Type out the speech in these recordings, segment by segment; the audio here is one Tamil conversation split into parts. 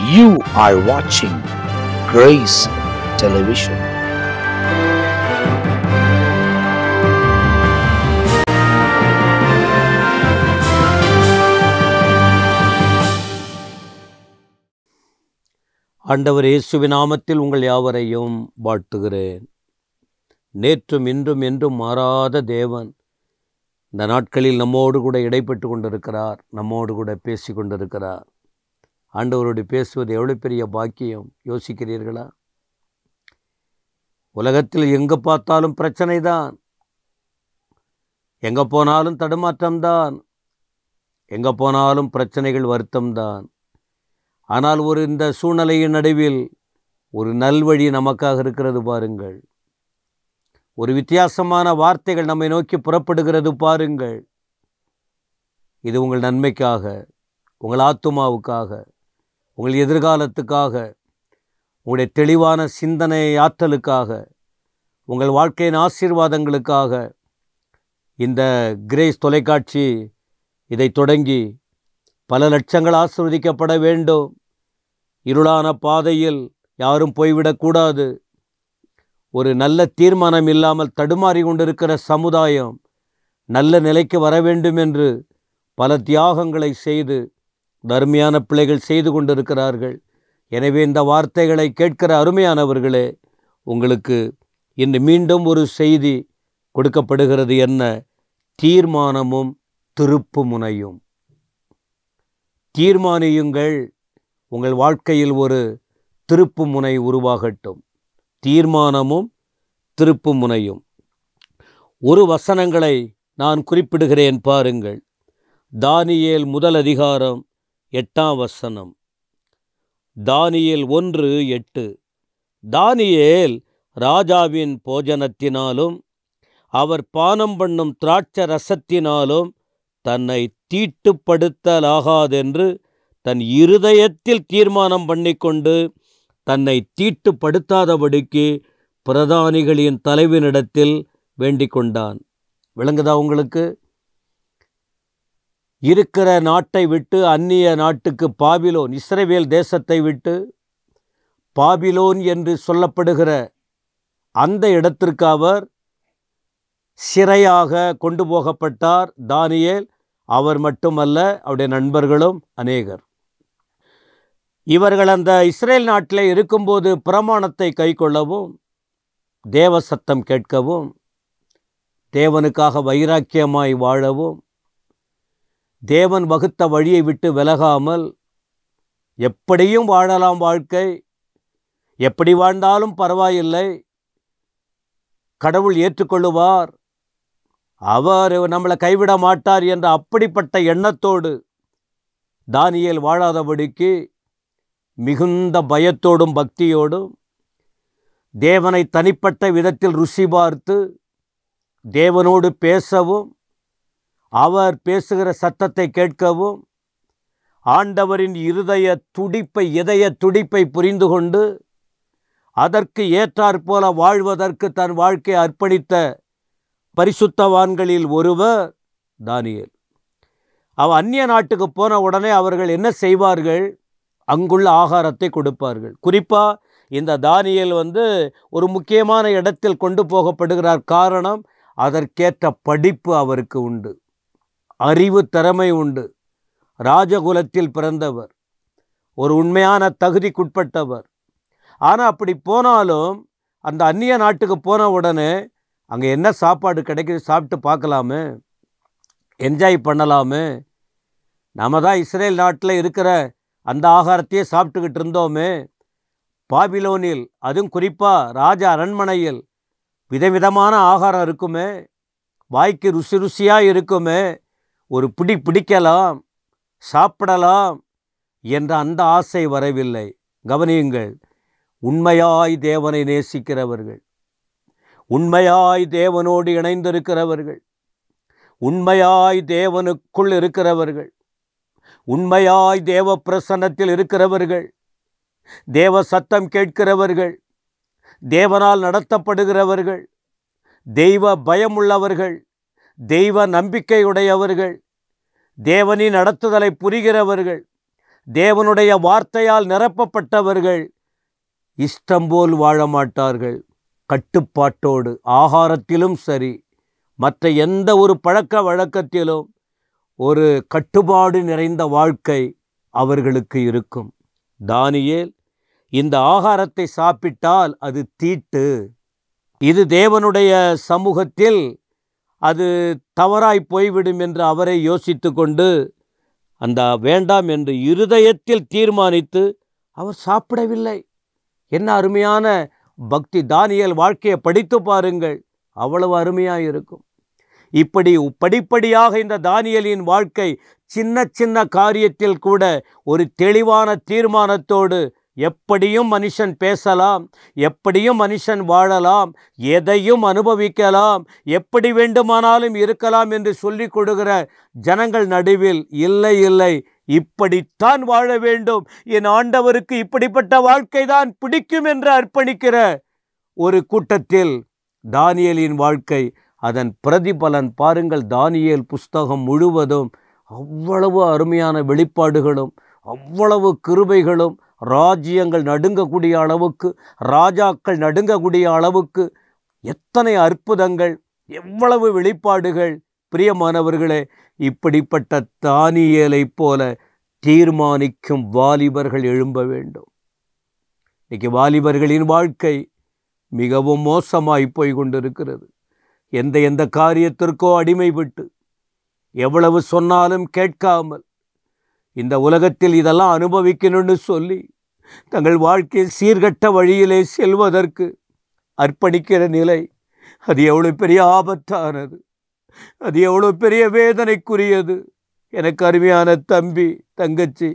You are watching Grace Television. ஆண்டவர் இயேசுவின் நாமத்தில் உங்கள் யாவரையும் வாழ்த்துகிறேன் நேற்றும் இன்றும் என்றும் மாறாத தேவன் இந்த நாட்களில் நம்மோடு கூட இடைப்பட்டு கொண்டிருக்கிறார் நம்மோடு கூட பேசி கொண்டிருக்கிறார் ஆண்டவரோடு பேசுவது எவ்வளோ பெரிய பாக்கியம் யோசிக்கிறீர்களா உலகத்தில் எங்கே பார்த்தாலும் பிரச்சனை தான் எங்கே போனாலும் தடுமாற்றம்தான் எங்கே போனாலும் பிரச்சனைகள் வருத்தம்தான் ஆனால் ஒரு இந்த சூழ்நிலையின் நடுவில் ஒரு நல்வழி நமக்காக இருக்கிறது பாருங்கள் ஒரு வித்தியாசமான வார்த்தைகள் நம்மை நோக்கி புறப்படுகிறது பாருங்கள் இது உங்கள் நன்மைக்காக உங்கள் ஆத்துமாவுக்காக உங்கள் எதிர்காலத்துக்காக உங்களுடைய தெளிவான சிந்தனை ஆற்றலுக்காக உங்கள் வாழ்க்கையின் ஆசீர்வாதங்களுக்காக இந்த கிரேஸ் தொலைக்காட்சி இதை தொடங்கி பல லட்சங்கள் ஆசிர்வதிக்கப்பட வேண்டும் இருளான பாதையில் யாரும் போய்விடக்கூடாது ஒரு நல்ல தீர்மானம் இல்லாமல் தடுமாறி கொண்டிருக்கிற சமுதாயம் நல்ல நிலைக்கு வர வேண்டும் என்று பல தியாகங்களை செய்து தர்மையான பிள்ளைகள் செய்து கொண்டிருக்கிறார்கள் எனவே இந்த வார்த்தைகளை கேட்கிற அருமையானவர்களே உங்களுக்கு இன்று மீண்டும் ஒரு செய்தி கொடுக்கப்படுகிறது என்ன தீர்மானமும் திருப்பு முனையும் தீர்மானியுங்கள் உங்கள் வாழ்க்கையில் ஒரு திருப்பு முனை உருவாகட்டும் தீர்மானமும் திருப்பு முனையும் ஒரு வசனங்களை நான் குறிப்பிடுகிறேன் பாருங்கள் தானியேல் முதல் அதிகாரம் எட்டாம் வசனம் தானியேல் ஒன்று எட்டு தானியேல் ராஜாவின் போஜனத்தினாலும் அவர் பானம் பண்ணும் திராட்ச ரசத்தினாலும் தன்னை தீட்டுப்படுத்தலாகாதென்று தன் இருதயத்தில் தீர்மானம் பண்ணிக்கொண்டு தன்னை தீட்டுப்படுத்தாதபடிக்கு பிரதானிகளின் தலைவனிடத்தில் வேண்டிக் கொண்டான் விளங்குதா உங்களுக்கு இருக்கிற நாட்டை விட்டு அந்நிய நாட்டுக்கு பாபிலோன் இஸ்ரேவேல் தேசத்தை விட்டு பாபிலோன் என்று சொல்லப்படுகிற அந்த இடத்திற்கு அவர் சிறையாக கொண்டு போகப்பட்டார் தானியேல் அவர் மட்டுமல்ல அவருடைய நண்பர்களும் அநேகர் இவர்கள் அந்த இஸ்ரேல் நாட்டில் இருக்கும்போது பிரமாணத்தை கைக்கொள்ளவும் தேவ சத்தம் கேட்கவும் தேவனுக்காக வைராக்கியமாய் வாழவும் தேவன் வகுத்த வழியை விட்டு விலகாமல் எப்படியும் வாழலாம் வாழ்க்கை எப்படி வாழ்ந்தாலும் பரவாயில்லை கடவுள் ஏற்றுக்கொள்ளுவார் அவர் நம்மளை கைவிட மாட்டார் என்ற அப்படிப்பட்ட எண்ணத்தோடு தானியேல் வாழாதபடிக்கு மிகுந்த பயத்தோடும் பக்தியோடும் தேவனை தனிப்பட்ட விதத்தில் ருசி பார்த்து தேவனோடு பேசவும் அவர் பேசுகிற சத்தத்தை கேட்கவும் ஆண்டவரின் இருதய துடிப்பை இதய துடிப்பை புரிந்து கொண்டு அதற்கு ஏற்றாற்போல வாழ்வதற்கு தன் வாழ்க்கையை அர்ப்பணித்த பரிசுத்தவான்களில் ஒருவர் தானியேல் அவ அந்நிய நாட்டுக்கு போன உடனே அவர்கள் என்ன செய்வார்கள் அங்குள்ள ஆகாரத்தை கொடுப்பார்கள் குறிப்பாக இந்த தானியேல் வந்து ஒரு முக்கியமான இடத்தில் கொண்டு போகப்படுகிறார் காரணம் அதற்கேற்ற படிப்பு அவருக்கு உண்டு அறிவு திறமை உண்டு ராஜகுலத்தில் பிறந்தவர் ஒரு உண்மையான தகுதிக்குட்பட்டவர் ஆனால் அப்படி போனாலும் அந்த அந்நிய நாட்டுக்கு போன உடனே அங்கே என்ன சாப்பாடு கிடைக்குது சாப்பிட்டு பார்க்கலாமே என்ஜாய் பண்ணலாமே நம்ம தான் இஸ்ரேல் நாட்டில் இருக்கிற அந்த ஆகாரத்தையே சாப்பிட்டுக்கிட்டு இருந்தோமே பாபிலோனில் அதுவும் குறிப்பாக ராஜ அரண்மனையில் விதவிதமான ஆகாரம் இருக்குமே வாய்க்கு ருசி ருசியாக இருக்குமே ஒரு பிடி பிடிக்கலாம் சாப்பிடலாம் என்ற அந்த ஆசை வரவில்லை கவனியுங்கள் உண்மையாய் தேவனை நேசிக்கிறவர்கள் உண்மையாய் தேவனோடு இணைந்திருக்கிறவர்கள் உண்மையாய் தேவனுக்குள் இருக்கிறவர்கள் உண்மையாய் தேவ பிரசன்னத்தில் இருக்கிறவர்கள் தேவ சத்தம் கேட்கிறவர்கள் தேவனால் நடத்தப்படுகிறவர்கள் தெய்வ பயமுள்ளவர்கள் தெய்வ நம்பிக்கையுடையவர்கள் தேவனின் நடத்துதலை புரிகிறவர்கள் தேவனுடைய வார்த்தையால் நிரப்பப்பட்டவர்கள் இஷ்டம் போல் வாழ மாட்டார்கள் கட்டுப்பாட்டோடு ஆகாரத்திலும் சரி மற்ற எந்த ஒரு பழக்க வழக்கத்திலும் ஒரு கட்டுப்பாடு நிறைந்த வாழ்க்கை அவர்களுக்கு இருக்கும் தானியேல் இந்த ஆகாரத்தை சாப்பிட்டால் அது தீட்டு இது தேவனுடைய சமூகத்தில் அது தவறாய் போய்விடும் என்று அவரை யோசித்து கொண்டு அந்த வேண்டாம் என்று இருதயத்தில் தீர்மானித்து அவர் சாப்பிடவில்லை என்ன அருமையான பக்தி தானியல் வாழ்க்கையை படித்து பாருங்கள் அவ்வளவு அருமையாக இருக்கும் இப்படி படிப்படியாக இந்த தானியலின் வாழ்க்கை சின்ன சின்ன காரியத்தில் கூட ஒரு தெளிவான தீர்மானத்தோடு எப்படியும் மனுஷன் பேசலாம் எப்படியும் மனுஷன் வாழலாம் எதையும் அனுபவிக்கலாம் எப்படி வேண்டுமானாலும் இருக்கலாம் என்று சொல்லிக் கொடுக்கிற ஜனங்கள் நடுவில் இல்லை இல்லை இப்படித்தான் வாழ வேண்டும் என் ஆண்டவருக்கு இப்படிப்பட்ட வாழ்க்கை தான் பிடிக்கும் என்று அர்ப்பணிக்கிற ஒரு கூட்டத்தில் தானியலின் வாழ்க்கை அதன் பிரதிபலன் பாருங்கள் தானியேல் புஸ்தகம் முழுவதும் அவ்வளவு அருமையான வெளிப்பாடுகளும் அவ்வளவு கிருபைகளும் ராஜ்யங்கள் நடுங்கக்கூடிய அளவுக்கு ராஜாக்கள் நடுங்கக்கூடிய அளவுக்கு எத்தனை அற்புதங்கள் எவ்வளவு வெளிப்பாடுகள் பிரியமானவர்களே இப்படிப்பட்ட தானியேலைப் போல தீர்மானிக்கும் வாலிபர்கள் எழும்ப வேண்டும் இன்னைக்கு வாலிபர்களின் வாழ்க்கை மிகவும் மோசமாய் போய் கொண்டிருக்கிறது எந்த எந்த காரியத்திற்கோ அடிமைப்பட்டு எவ்வளவு சொன்னாலும் கேட்காமல் இந்த உலகத்தில் இதெல்லாம் அனுபவிக்கணும்னு சொல்லி தங்கள் வாழ்க்கையில் சீர்கட்ட வழியிலே செல்வதற்கு அர்ப்பணிக்கிற நிலை அது எவ்வளோ பெரிய ஆபத்தானது அது எவ்வளோ பெரிய வேதனைக்குரியது எனக்கு அருமையான தம்பி தங்கச்சி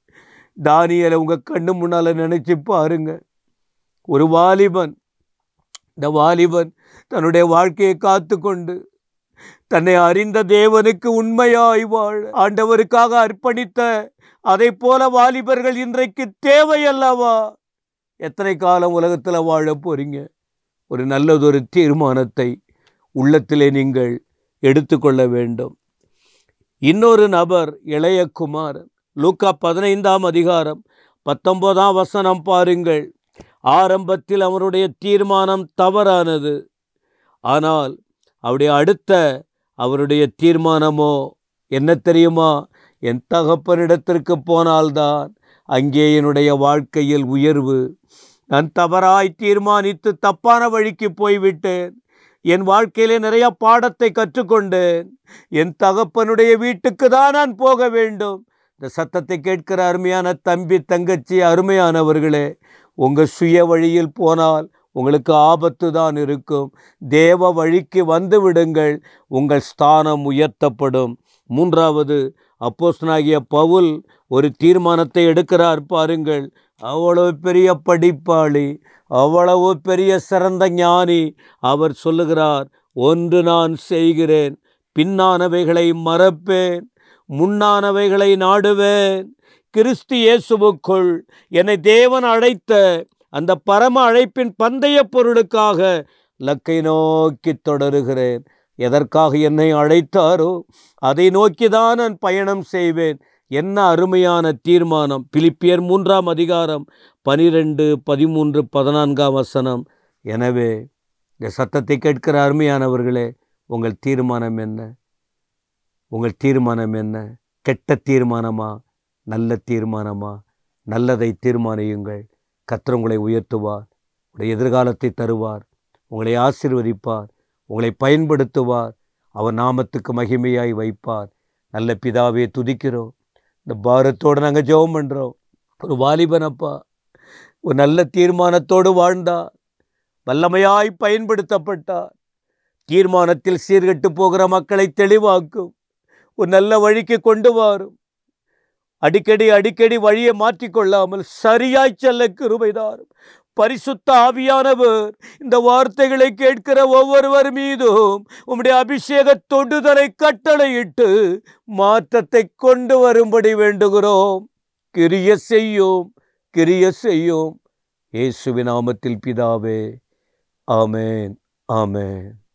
தானியலை உங்கள் கண்ணு முன்னால் நினச்சி பாருங்க ஒரு வாலிபன் இந்த வாலிபன் தன்னுடைய வாழ்க்கையை காத்து கொண்டு தன்னை அறிந்த தேவனுக்கு உண்மையாய் வாழ ஆண்டவருக்காக அர்ப்பணித்த அதை போல வாலிபர்கள் இன்றைக்கு தேவை அல்லவா எத்தனை காலம் உலகத்தில் வாழ போறீங்க ஒரு நல்லதொரு தீர்மானத்தை உள்ளத்திலே நீங்கள் எடுத்துக்கொள்ள வேண்டும் இன்னொரு நபர் இளைய குமாரன் லூக்கா பதினைந்தாம் அதிகாரம் பத்தொன்பதாம் வசனம் பாருங்கள் ஆரம்பத்தில் அவருடைய தீர்மானம் தவறானது ஆனால் அவருடைய அடுத்த அவருடைய தீர்மானமோ என்ன தெரியுமா என் தகப்பனிடத்திற்கு போனால்தான் அங்கே என்னுடைய வாழ்க்கையில் உயர்வு நான் தவறாய் தீர்மானித்து தப்பான வழிக்கு போய்விட்டேன் என் வாழ்க்கையிலே நிறைய பாடத்தை கற்றுக்கொண்டேன் என் தகப்பனுடைய வீட்டுக்கு தான் நான் போக வேண்டும் இந்த சத்தத்தை கேட்கிற அருமையான தம்பி தங்கச்சி அருமையானவர்களே உங்கள் சுய வழியில் போனால் உங்களுக்கு ஆபத்து தான் இருக்கும் தேவ வழிக்கு வந்து விடுங்கள் உங்கள் ஸ்தானம் உயர்த்தப்படும் மூன்றாவது அப்போஸ்தலனாகிய பவுல் ஒரு தீர்மானத்தை எடுக்கிறார் பாருங்கள் அவ்வளவு பெரிய படிப்பாளி அவ்வளவு பெரிய சிறந்த ஞானி அவர் சொல்லுகிறார் ஒன்று நான் செய்கிறேன் பின்னானவைகளை மறப்பேன் முன்னானவைகளை நாடுவேன் கிறிஸ்து இயேசுவுக்குள் என்னை தேவன் அழைத்த அந்த பரம அழைப்பின் பந்தய பொருளுக்காக லக்கை நோக்கி தொடருகிறேன் எதற்காக என்னை அழைத்தாரோ அதை நோக்கிதான் நான் பயணம் செய்வேன் என்ன அருமையான தீர்மானம் பிலிப்பியர் மூன்றாம் அதிகாரம் பனிரெண்டு பதிமூன்று பதினான்காம் வசனம் எனவே இந்த சத்தத்தை கேட்கிற அருமையானவர்களே உங்கள் தீர்மானம் என்ன உங்கள் தீர்மானம் என்ன கெட்ட தீர்மானமா நல்ல தீர்மானமா நல்லதை தீர்மானியுங்கள் கர்த்தர் உங்களை உயர்த்துவார் உடைய எதிர்காலத்தை தருவார் உங்களை ஆசீர்வதிப்பார் உங்களை பயன்படுத்துவார் அவர் நாமத்துக்கு மகிமையாய் வைப்பார் நல்ல பிதாவே துதிக்கிறோம் இந்த பாரத்தோடு நாங்கள் ஜெபம் பண்ணுறோம் ஒரு வாலிபனப்பா ஒரு நல்ல தீர்மானத்தோடு வாழ்ந்தார் வல்லமையாய் பயன்படுத்தப்பட்டார் தீர்மானத்தில் சீர்கெட்டு போகிற மக்களை தெளிவாக்கும் ஒரு நல்ல வழிக்கு கொண்டு வரும் அடிக்கடி அடிக்கடி வழியை மாற்றிக்கொள்ளாமல் சரியாய் செல்ல கிருபைதாரும் பரிசுத்த ஆவியானவர் இந்த வார்த்தைகளை கேட்கிற ஒவ்வொருவர் மீதும் உம்முடைய அபிஷேக தொடுதலை கட்டளையிட்டு மாற்றத்தை கொண்டு வரும்படி வேண்டுகிறோம் கிரிய செய்யும் கிரிய செய்யும் இயேசுவின் நாமத்தில் பிதாவே ஆமேன் ஆமேன்